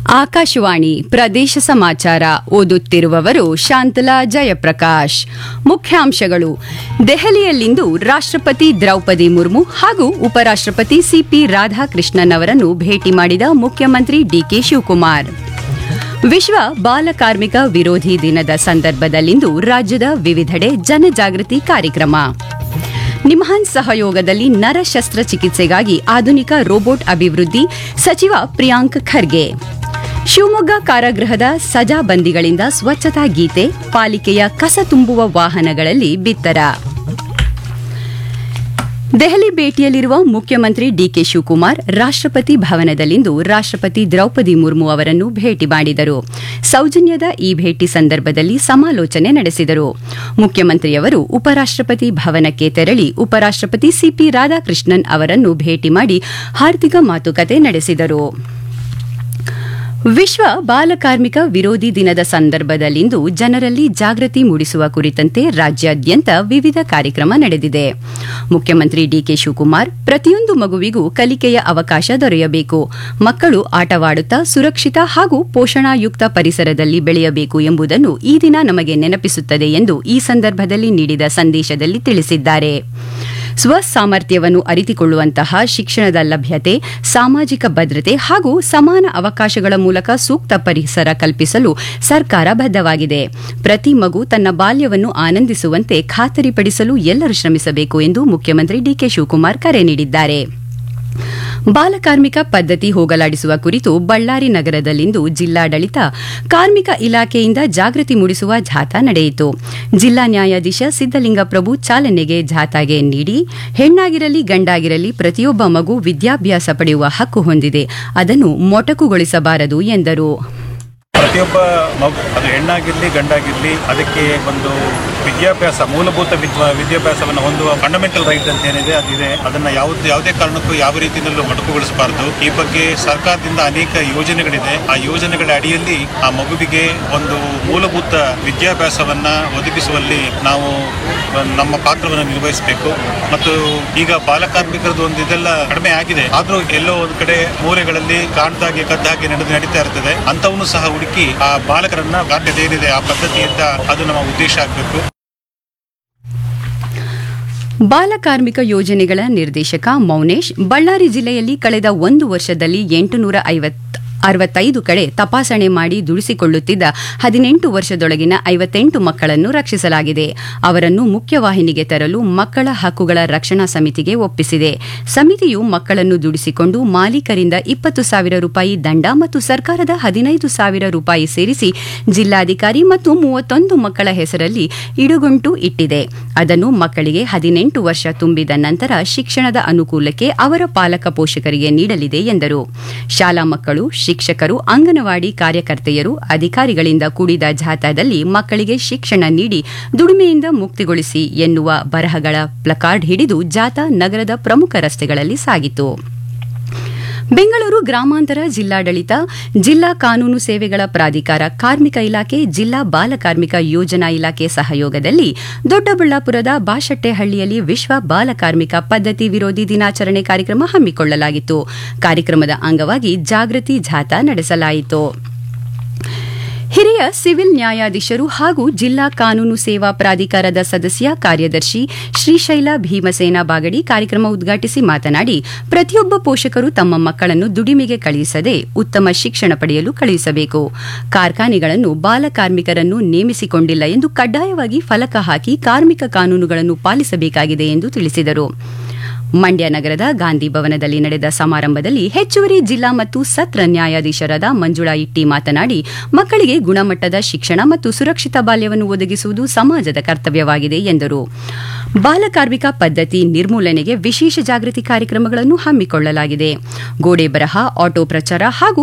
ಆಕಾಶವಾಣಿ ಪ್ರದೇಶ ಸಮಾಚಾರ ಓದುತ್ತಿರುವವರು ಶಾಂತಲಾ ಜಯಪ್ರಕಾಶ್ ಮುಖ್ಯಾಂಶಗಳು ದೆಹಲಿಯಲ್ಲಿಂದು ರಾಷ್ಟ್ರಪತಿ ದ್ರೌಪದಿ ಮುರ್ಮು ಹಾಗೂ ಉಪರಾಷ್ಟ್ರಪತಿ ಸಿಪಿ ರಾಧಾಕೃಷ್ಣನ್ ಅವರನ್ನು ಭೇಟಿ ಮಾಡಿದ ಮುಖ್ಯಮಂತ್ರಿ ಡಿಕೆ ಶಿವಕುಮಾರ್ ವಿಶ್ವ ಬಾಲ ಕಾರ್ಮಿಕ ವಿರೋಧಿ ದಿನದ ಸಂದರ್ಭದಲ್ಲಿಂದು ರಾಜ್ಯದ ವಿವಿಧೆಡೆ ಜನಜಾಗೃತಿ ಕಾರ್ಯಕ್ರಮ ನಿಮ್ಹಾನ್ಸ್ ಸಹಯೋಗದಲ್ಲಿ ನರ ಶಸ್ತ್ರಚಿಕಿತ್ಸೆಗಾಗಿ ಆಧುನಿಕ ರೋಬೋಟ್ ಅಭಿವೃದ್ಧಿ ಸಚಿವ ಪ್ರಿಯಾಂಕ್ ಖರ್ಗೆ ಶಿವಮೊಗ್ಗ ಕಾರಾಗೃಹದ ಸಜಾಬಂದಿಗಳಿಂದ ಸ್ವಚ್ಛತಾ ಗೀತೆ ಪಾಲಿಕೆಯ ಕಸ ತುಂಬುವ ವಾಹನಗಳಲ್ಲಿ ಬಿತ್ತರ ದೆಹಲಿ ಭೇಟಿಯಲ್ಲಿರುವ ಮುಖ್ಯಮಂತ್ರಿ ಡಿಕೆ ಶಿವಕುಮಾರ್ ರಾಷ್ಟ್ರಪತಿ ಭವನದಲ್ಲಿಂದು ರಾಷ್ಟ್ರಪತಿ ದ್ರೌಪದಿ ಮುರ್ಮು ಅವರನ್ನು ಭೇಟಿ ಮಾಡಿದರು ಸೌಜನ್ಯದ ಈ ಭೇಟಿ ಸಂದರ್ಭದಲ್ಲಿ ಸಮಾಲೋಚನೆ ನಡೆಸಿದರು ಮುಖ್ಯಮಂತ್ರಿಯವರು ಉಪರಾಷ್ಟ್ರಪತಿ ಭವನಕ್ಕೆ ತೆರಳಿ ಉಪರಾಷ್ಟ್ರಪತಿ ಸಿಪಿ ರಾಧಾಕೃಷ್ಣನ್ ಅವರನ್ನು ಭೇಟಿ ಮಾಡಿ ಆರ್ಥಿಕ ಮಾತುಕತೆ ನಡೆಸಿದರು ವಿಶ್ವ ಬಾಲಕಾರ್ಮಿಕ ವಿರೋಧಿ ದಿನದ ಸಂದರ್ಭದಲ್ಲಿಂದು ಜನರಲ್ಲಿ ಜಾಗೃತಿ ಮೂಡಿಸುವ ಕುರಿತಂತೆ ರಾಜ್ಯಾದ್ಯಂತ ವಿವಿಧ ಕಾರ್ಯಕ್ರಮ ನಡೆದಿದೆ ಮುಖ್ಯಮಂತ್ರಿ ಡಿಕೆ ಶಿವಕುಮಾರ್ ಪ್ರತಿಯೊಂದು ಮಗುವಿಗೂ ಕಲಿಕೆಯ ಅವಕಾಶ ದೊರೆಯಬೇಕು ಮಕ್ಕಳು ಆಟವಾಡುತ್ತಾ ಸುರಕ್ಷಿತ ಹಾಗೂ ಪೋಷಣಾಯುಕ್ತ ಪರಿಸರದಲ್ಲಿ ಬೆಳೆಯಬೇಕು ಎಂಬುದನ್ನು ಈ ದಿನ ನಮಗೆ ನೆನಪಿಸುತ್ತದೆ ಎಂದು ಈ ಸಂದರ್ಭದಲ್ಲಿ ನೀಡಿದ ಸಂದೇಶದಲ್ಲಿ ತಿಳಿಸಿದ್ದಾರೆ ಸ್ವಸಾಮರ್ಥ್ಯವನ್ನು ಅರಿತುಕೊಳ್ಳುವಂತಹ ಶಿಕ್ಷಣದ ಲಭ್ಯತೆ ಸಾಮಾಜಿಕ ಭದ್ರತೆ ಹಾಗೂ ಸಮಾನ ಅವಕಾಶಗಳ ಮೂಲಕ ಸೂಕ್ತ ಪರಿಸರ ಕಲ್ಪಿಸಲು ಸರ್ಕಾರ ಬದ್ಧವಾಗಿದೆ ಪ್ರತಿ ಮಗು ತನ್ನ ಬಾಲ್ಯವನ್ನು ಆನಂದಿಸುವಂತೆ ಖಾತರಿಪಡಿಸಲು ಎಲ್ಲರೂ ಶ್ರಮಿಸಬೇಕು ಎಂದು ಮುಖ್ಯಮಂತ್ರಿ ಡಿಕೆ ಶಿವಕುಮಾರ್ ಕರೆ ನೀಡಿದ್ದಾರೆ ಬಾಲಕಾರ್ಮಿಕ ಪದ್ಧತಿ ಹೋಗಲಾಡಿಸುವ ಕುರಿತು ಬಳ್ಳಾರಿ ನಗರದಲ್ಲಿಂದು ಜಿಲ್ಲಾಡಳಿತ ಕಾರ್ಮಿಕ ಇಲಾಖೆಯಿಂದ ಜಾಗೃತಿ ಮೂಡಿಸುವ ಜಾಥಾ ನಡೆಯಿತು ಜಿಲ್ಲಾ ನ್ಯಾಯಾಧೀಶ ಸಿದ್ದಲಿಂಗಪ್ರಭು ಚಾಲನೆಗೆ ಜಾಥಾಗೆ ನೀಡಿ ಹೆಣ್ಣಾಗಿರಲಿ ಗಂಡಾಗಿರಲಿ ಪ್ರತಿಯೊಬ್ಬ ಮಗು ವಿದ್ಯಾಭ್ಯಾಸ ಪಡೆಯುವ ಹಕ್ಕು ಹೊಂದಿದೆ ಅದನ್ನು ಮೊಟಕುಗೊಳಿಸಬಾರದು ಎಂದರು ಪ್ರತಿಯೊಬ್ಬ ಮಗು ಅದು ಹೆಣ್ಣಾಗಿರಲಿ ಗಂಡಾಗಿರಲಿ ಅದಕ್ಕೆ ಒಂದು ವಿದ್ಯಾಭ್ಯಾಸ ಮೂಲಭೂತ ವಿದ್ವ ವಿದ್ಯಾಭ್ಯಾಸವನ್ನು ಹೊಂದುವ ಫಂಡಮೆಂಟಲ್ ರೈಟ್ ಅಂತ ಏನಿದೆ ಅದಿದೆ ಅದನ್ನ ಯಾವ್ದು ಯಾವುದೇ ಕಾರಣಕ್ಕೂ ಯಾವ ರೀತಿಯಲ್ಲೂ ಮೊಟಕುಗೊಳಿಸಬಾರದು ಈ ಬಗ್ಗೆ ಸರ್ಕಾರದಿಂದ ಅನೇಕ ಯೋಜನೆಗಳಿದೆ ಆ ಯೋಜನೆಗಳ ಅಡಿಯಲ್ಲಿ ಆ ಮಗುವಿಗೆ ಒಂದು ಮೂಲಭೂತ ವಿದ್ಯಾಭ್ಯಾಸವನ್ನ ಒದಗಿಸುವಲ್ಲಿ ನಾವು ನಮ್ಮ ಪಾತ್ರವನ್ನು ನಿರ್ವಹಿಸಬೇಕು ಮತ್ತು ಈಗ ಬಾಲಕಾರ್ಮಿಕರದ್ದು ಒಂದು ಇದೆಲ್ಲ ಕಡಿಮೆ ಆಗಿದೆ ಆದ್ರೂ ಎಲ್ಲೋ ಒಂದು ಕಡೆ ಮೂಲೆಗಳಲ್ಲಿ ಕಾಣ್ದಾಗೆ ಕದ್ದಾಗೆ ನಡೆದು ನಡೀತಾ ಇರ್ತದೆ ಅಂತವನ್ನು ಸಹ ಹುಡುಕಿ ಆ ಬಾಲಕರನ್ನ ಬಾಧ್ಯತೆ ಏನಿದೆ ಆ ಪದ್ಧತಿಯಿಂದ ಅದು ನಮ್ಮ ಉದ್ದೇಶ ಆಗಬೇಕು ಬಾಲಕಾರ್ಮಿಕ ಯೋಜನೆಗಳ ನಿರ್ದೇಶಕ ಮೌನೇಶ್ ಬಳ್ಳಾರಿ ಜಿಲ್ಲೆಯಲ್ಲಿ ಕಳೆದ ಒಂದು ವರ್ಷದಲ್ಲಿ ಎಂಟುನೂರ ಅರವತ್ತೈದು ಕಡೆ ತಪಾಸಣೆ ಮಾಡಿ ದುಡಿಸಿಕೊಳ್ಳುತ್ತಿದ್ದ ಹದಿನೆಂಟು ವರ್ಷದೊಳಗಿನ ಐವತ್ತೆಂಟು ಮಕ್ಕಳನ್ನು ರಕ್ಷಿಸಲಾಗಿದೆ ಅವರನ್ನು ಮುಖ್ಯವಾಹಿನಿಗೆ ತರಲು ಮಕ್ಕಳ ಹಕ್ಕುಗಳ ರಕ್ಷಣಾ ಸಮಿತಿಗೆ ಒಪ್ಪಿಸಿದೆ ಸಮಿತಿಯು ಮಕ್ಕಳನ್ನು ದುಡಿಸಿಕೊಂಡು ಮಾಲೀಕರಿಂದ ಇಪ್ಪತ್ತು ಸಾವಿರ ರೂಪಾಯಿ ದಂಡ ಮತ್ತು ಸರ್ಕಾರದ ಹದಿನೈದು ಸಾವಿರ ರೂಪಾಯಿ ಸೇರಿಸಿ ಜಿಲ್ಲಾಧಿಕಾರಿ ಮತ್ತು ಮೂವತ್ತೊಂದು ಮಕ್ಕಳ ಹೆಸರಲ್ಲಿ ಇಡುಗುಂಟು ಇಟ್ಟಿದೆ ಅದನ್ನು ಮಕ್ಕಳಿಗೆ ಹದಿನೆಂಟು ವರ್ಷ ತುಂಬಿದ ನಂತರ ಶಿಕ್ಷಣದ ಅನುಕೂಲಕ್ಕೆ ಅವರ ಪಾಲಕ ಪೋಷಕರಿಗೆ ನೀಡಲಿದೆ ಎಂದರು ಶಾಲಾ ಮಕ್ಕಳು ಶಿಕ್ಷಕರು ಅಂಗನವಾಡಿ ಕಾರ್ಯಕರ್ತೆಯರು ಅಧಿಕಾರಿಗಳಿಂದ ಕೂಡಿದ ಜಾಥಾದಲ್ಲಿ ಮಕ್ಕಳಿಗೆ ಶಿಕ್ಷಣ ನೀಡಿ ದುಡಿಮೆಯಿಂದ ಮುಕ್ತಿಗೊಳಿಸಿ ಎನ್ನುವ ಬರಹಗಳ ಪ್ಲಕಾರ್ಡ್ ಹಿಡಿದು ಜಾಥಾ ನಗರದ ಪ್ರಮುಖ ರಸ್ತೆಗಳಲ್ಲಿ ಸಾಗಿತು ಬೆಂಗಳೂರು ಗ್ರಾಮಾಂತರ ಜಿಲ್ಲಾಡಳಿತ ಜಿಲ್ಲಾ ಕಾನೂನು ಸೇವೆಗಳ ಪ್ರಾಧಿಕಾರ ಕಾರ್ಮಿಕ ಇಲಾಖೆ ಜಿಲ್ಲಾ ಬಾಲ ಕಾರ್ಮಿಕ ಯೋಜನಾ ಇಲಾಖೆ ಸಹಯೋಗದಲ್ಲಿ ದೊಡ್ಡಬಳ್ಳಾಪುರದ ಬಾಶೆಟ್ಟೆಹಳ್ಳಿಯಲ್ಲಿ ವಿಶ್ವ ಬಾಲ ಕಾರ್ಮಿಕ ಪದ್ಧತಿ ವಿರೋಧಿ ದಿನಾಚರಣೆ ಕಾರ್ಯಕ್ರಮ ಹಮ್ಮಿಕೊಳ್ಳಲಾಗಿತ್ತು ಕಾರ್ಯಕ್ರಮದ ಅಂಗವಾಗಿ ಜಾಗೃತಿ ಜಾಥಾ ನಡೆಸಲಾಯಿತು ಹಿರಿಯ ಸಿವಿಲ್ ನ್ಯಾಯಾಧೀಶರು ಹಾಗೂ ಜಿಲ್ಲಾ ಕಾನೂನು ಸೇವಾ ಪ್ರಾಧಿಕಾರದ ಸದಸ್ಯ ಕಾರ್ಯದರ್ಶಿ ಶ್ರೀಶೈಲ ಭೀಮಸೇನ ಬಾಗಡಿ ಕಾರ್ಯಕ್ರಮ ಉದ್ಘಾಟಿಸಿ ಮಾತನಾಡಿ ಪ್ರತಿಯೊಬ್ಬ ಪೋಷಕರು ತಮ್ಮ ಮಕ್ಕಳನ್ನು ದುಡಿಮೆಗೆ ಕಳುಹಿಸದೆ ಉತ್ತಮ ಶಿಕ್ಷಣ ಪಡೆಯಲು ಕಳುಹಿಸಬೇಕು ಕಾರ್ಖಾನೆಗಳನ್ನು ಬಾಲ ಕಾರ್ಮಿಕರನ್ನು ನೇಮಿಸಿಕೊಂಡಿಲ್ಲ ಎಂದು ಕಡ್ಡಾಯವಾಗಿ ಫಲಕ ಹಾಕಿ ಕಾರ್ಮಿಕ ಕಾನೂನುಗಳನ್ನು ಪಾಲಿಸಬೇಕಾಗಿದೆ ಎಂದು ತಿಳಿಸಿದರು ಮಂಡ್ಯ ನಗರದ ಗಾಂಧಿ ಭವನದಲ್ಲಿ ನಡೆದ ಸಮಾರಂಭದಲ್ಲಿ ಹೆಚ್ಚುವರಿ ಜಿಲ್ಲಾ ಮತ್ತು ಸತ್ರ ನ್ಯಾಯಾಧೀಶರಾದ ಮಂಜುಳಾ ಇಟ್ಟಿ ಮಾತನಾಡಿ ಮಕ್ಕಳಿಗೆ ಗುಣಮಟ್ಟದ ಶಿಕ್ಷಣ ಮತ್ತು ಸುರಕ್ಷಿತ ಬಾಲ್ಯವನ್ನು ಒದಗಿಸುವುದು ಸಮಾಜದ ಕರ್ತವ್ಯವಾಗಿದೆ ಎಂದರು ಬಾಲಕಾರ್ಮಿಕ ಪದ್ಧತಿ ನಿರ್ಮೂಲನೆಗೆ ವಿಶೇಷ ಜಾಗೃತಿ ಕಾರ್ಯಕ್ರಮಗಳನ್ನು ಹಮ್ಮಿಕೊಳ್ಳಲಾಗಿದೆ ಗೋಡೆ ಬರಹ ಆಟೋ ಪ್ರಚಾರ ಹಾಗೂ